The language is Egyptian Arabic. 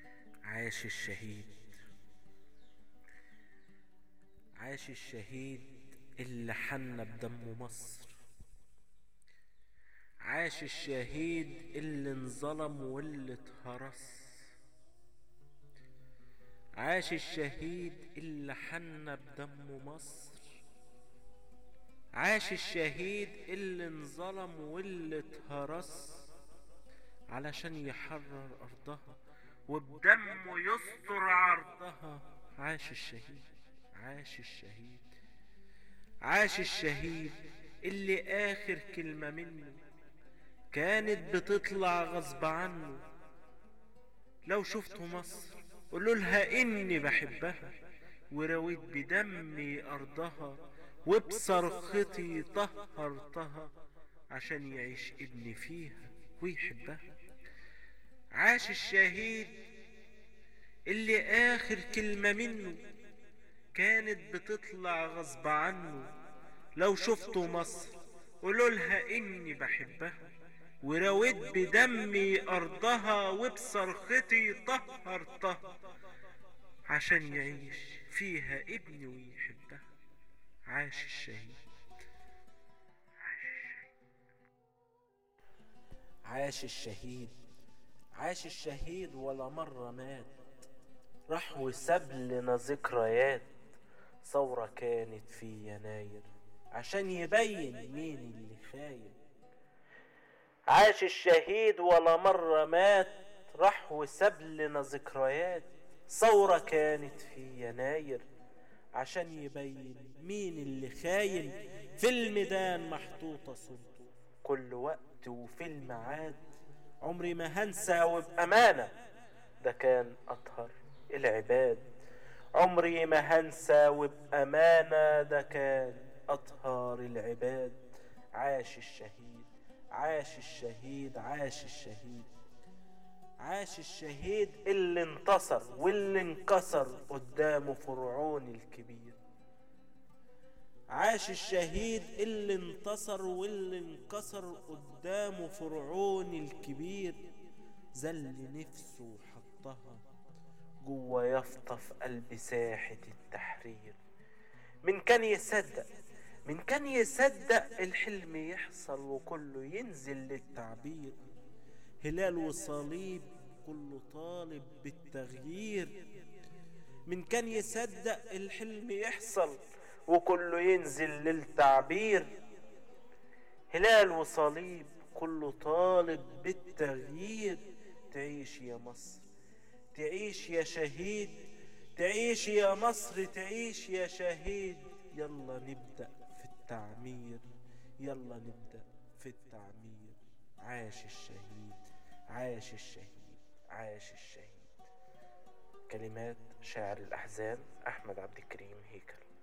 عاش الشهيد عاش الشهيد اللي حن بدم مصر عاش الشهيد اللي انظلم واللي اتهرس عاش الشهيد اللي حن بدم مصر عاش الشهيد اللي انظلم واللي اتهرس علشان يحرر أرضها وبدمه يستر عرضها عاش الشهيد عاش الشهيد عاش الشهيد اللي آخر كلمة منه كانت بتطلع غصب عنه لو شفتوا مصر قولوا لها إني بحبها ورويت بدمي أرضها وبصرختي طهرتها عشان يعيش ابني فيها ويحبها عاش الشهيد اللي آخر كلمة منه كانت بتطلع غصب عنه لو شفتوا مصر قولوا لها إني بحبها ورويت بدمي أرضها وبصرختي طهرتها عشان يعيش فيها ابني ويحبها عاش الشهيد عاش الشهيد عاش الشهيد ولا مرة مات راح وساب لنا ذكريات ثورة كانت في يناير عشان يبين مين اللي خاين عاش الشهيد ولا مرة مات راح وساب لنا ذكريات ثورة كانت في يناير عشان يبين مين اللي خاين في الميدان محطوطة صورته كل وقت وفي الميعاد عمري ما هنسى وبأمانة ده كان أطهر العباد عمري ما هنسى وبأمانة ده كان أطهر العباد عاش الشهيد عاش الشهيد عاش الشهيد عاش الشهيد اللي انتصر واللي انكسر قدامه فرعون الكبير عاش الشهيد اللي انتصر واللي انكسر قدامه فرعون الكبير زل نفسه وحطها جوا يافطة في قلب ساحة التحرير من كان يصدق من كان يصدق الحلم يحصل وكله ينزل للتعبير هلال وصليب كله طالب بالتغيير من كان يصدق الحلم يحصل وكله ينزل للتعبير هلال وصليب كله طالب بالتغيير تعيش يا مصر تعيش يا شهيد تعيش يا مصر تعيش يا شهيد يلا نبدأ في التعمير يلا نبدأ في التعمير عاش الشهيد عاش الشهيد عاش الشهيد كلمات شاعر الأحزان أحمد عبد الكريم هيكل